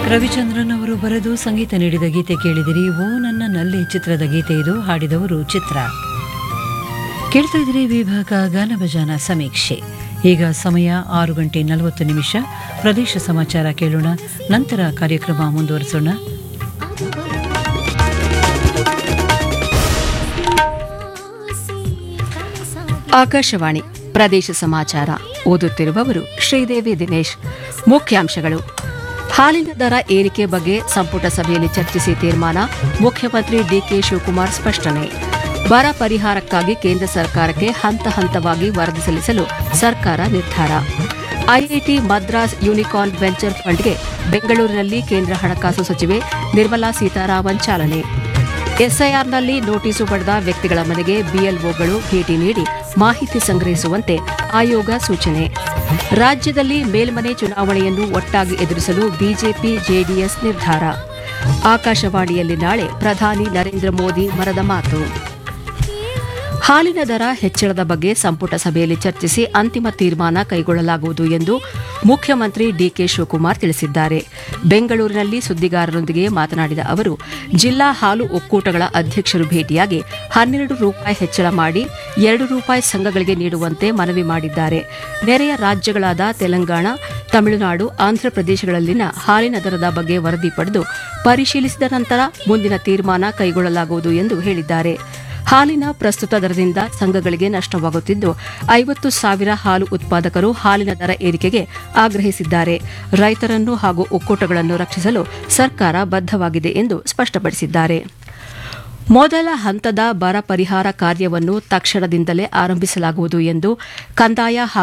ರವಿಚಂದ್ರನ್ ಅವರು ಬರೆದು ಸಂಗೀತ ನೀಡಿದ ಗೀತೆ ಕೇಳಿದಿರಿ ಓ ನನ್ನ ನಲ್ಲಿ ಚಿತ್ರದ ಗೀತೆ ಇದು ಹಾಡಿದವರು ಚಿತ್ರ ಕೇಳ್ತಾ ಇದ್ದೀರಿ ವಿಭಾಗ ಗಾನಭಜಾನ ಸಮೀಕ್ಷೆ ಈಗ ಸಮಯ ಆರು ಗಂಟೆ ನಲವತ್ತು ನಿಮಿಷ ಪ್ರದೇಶ ಸಮಾಚಾರ ಕೇಳೋಣ ನಂತರ ಕಾರ್ಯಕ್ರಮ ಮುಂದುವರಿಸೋಣ ಆಕಾಶವಾಣಿ ಪ್ರದೇಶ ಸಮಾಚಾರ ಓದುತ್ತಿರುವವರು ಶ್ರೀದೇವಿ ದಿನೇಶ್ ಮುಖ್ಯಾಂಶಗಳು ಹಾಲಿನ ದರ ಏರಿಕೆ ಬಗ್ಗೆ ಸಂಪುಟ ಸಭೆಯಲ್ಲಿ ಚರ್ಚಿಸಿ ತೀರ್ಮಾನ ಮುಖ್ಯಮಂತ್ರಿ ಡಿಕೆ ಶಿವಕುಮಾರ್ ಸ್ಪಷ್ಟನೆ ಬರ ಪರಿಹಾರಕ್ಕಾಗಿ ಕೇಂದ್ರ ಸರ್ಕಾರಕ್ಕೆ ಹಂತ ಹಂತವಾಗಿ ವರದಿ ಸಲ್ಲಿಸಲು ಸರ್ಕಾರ ನಿರ್ಧಾರ ಐಐಟಿ ಮದ್ರಾಸ್ ಯೂನಿಕಾರ್ನ್ ವೆಂಚರ್ ಫಂಡ್ಗೆ ಬೆಂಗಳೂರಿನಲ್ಲಿ ಕೇಂದ್ರ ಹಣಕಾಸು ಸಚಿವೆ ನಿರ್ಮಲಾ ಸೀತಾರಾಮನ್ ಚಾಲನೆ ಎಸ್ಐಆರ್ನಲ್ಲಿ ನೋಟಿಸು ಪಡೆದ ವ್ಯಕ್ತಿಗಳ ಮನೆಗೆ ಬಿಎಲ್ಒಗಳು ಭೇಟಿ ನೀಡಿ ಮಾಹಿತಿ ಸಂಗ್ರಹಿಸುವಂತೆ ಆಯೋಗ ಸೂಚನೆ ರಾಜ್ಯದಲ್ಲಿ ಮೇಲ್ಮನೆ ಚುನಾವಣೆಯನ್ನು ಒಟ್ಟಾಗಿ ಎದುರಿಸಲು ಬಿಜೆಪಿ ಜೆಡಿಎಸ್ ನಿರ್ಧಾರ ಆಕಾಶವಾಣಿಯಲ್ಲಿ ನಾಳೆ ಪ್ರಧಾನಿ ನರೇಂದ್ರ ಮೋದಿ ಮರದ ಮಾತು ಹಾಲಿನ ದರ ಹೆಚ್ಚಳದ ಬಗ್ಗೆ ಸಂಪುಟ ಸಭೆಯಲ್ಲಿ ಚರ್ಚಿಸಿ ಅಂತಿಮ ತೀರ್ಮಾನ ಕೈಗೊಳ್ಳಲಾಗುವುದು ಎಂದು ಮುಖ್ಯಮಂತ್ರಿ ಡಿಕೆ ಶಿವಕುಮಾರ್ ತಿಳಿಸಿದ್ದಾರೆ ಬೆಂಗಳೂರಿನಲ್ಲಿ ಸುದ್ದಿಗಾರರೊಂದಿಗೆ ಮಾತನಾಡಿದ ಅವರು ಜಿಲ್ಲಾ ಹಾಲು ಒಕ್ಕೂಟಗಳ ಅಧ್ಯಕ್ಷರು ಭೇಟಿಯಾಗಿ ಹನ್ನೆರಡು ರೂಪಾಯಿ ಹೆಚ್ಚಳ ಮಾಡಿ ಎರಡು ರೂಪಾಯಿ ಸಂಘಗಳಿಗೆ ನೀಡುವಂತೆ ಮನವಿ ಮಾಡಿದ್ದಾರೆ ನೆರೆಯ ರಾಜ್ಯಗಳಾದ ತೆಲಂಗಾಣ ತಮಿಳುನಾಡು ಆಂಧ್ರಪ್ರದೇಶಗಳಲ್ಲಿನ ಹಾಲಿನ ದರದ ಬಗ್ಗೆ ವರದಿ ಪಡೆದು ಪರಿಶೀಲಿಸಿದ ನಂತರ ಮುಂದಿನ ತೀರ್ಮಾನ ಕೈಗೊಳ್ಳಲಾಗುವುದು ಎಂದು ಹೇಳಿದ್ದಾರೆ ಹಾಲಿನ ಪ್ರಸ್ತುತ ದರದಿಂದ ಸಂಘಗಳಿಗೆ ನಷ್ಟವಾಗುತ್ತಿದ್ದು ಐವತ್ತು ಸಾವಿರ ಹಾಲು ಉತ್ಪಾದಕರು ಹಾಲಿನ ದರ ಏರಿಕೆಗೆ ಆಗ್ರಹಿಸಿದ್ದಾರೆ ರೈತರನ್ನು ಹಾಗೂ ಒಕ್ಕೂಟಗಳನ್ನು ರಕ್ಷಿಸಲು ಸರ್ಕಾರ ಬದ್ಧವಾಗಿದೆ ಎಂದು ಸ್ಪಷ್ಟಪಡಿಸಿದ್ದಾರೆ ಮೊದಲ ಹಂತದ ಬರ ಪರಿಹಾರ ಕಾರ್ಯವನ್ನು ತಕ್ಷಣದಿಂದಲೇ ಆರಂಭಿಸಲಾಗುವುದು ಎಂದು ಕಂದಾಯ